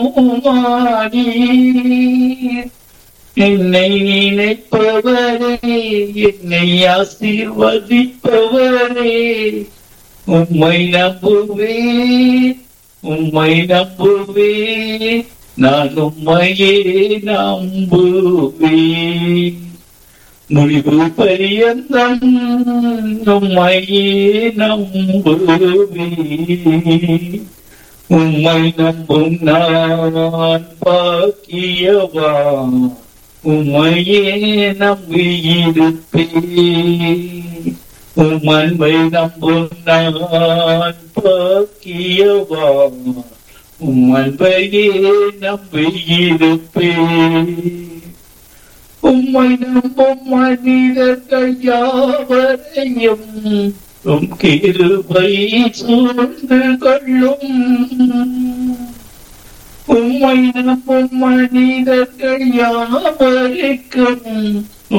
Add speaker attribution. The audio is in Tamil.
Speaker 1: மாறீர் என்னை நினைப்பவரே என்னை ஆசீர்வதிப்பவரே உம்மை நம்புவேன் உம்மை நம்புவேன் நான் உம்மையே நம்புவேன் முடிவு பரியந்தம் உம்மையே நம்புவேன் உம்மை நம்பும் நான் பாக்கியவா உம்மையே நம்பியிருப்பேன் உம் அன்பை நம்பும் நான் பாக்கியவா உம் அன்பையே நம்பியிருப்பேன் உம்மை நம்பும் மனிதர்கள் யாவரையும் உம் கிருபை சூழ்ந்து கொள்ளும் உம்மை நம்பும் மனிதர்கள் யாவருக்கும்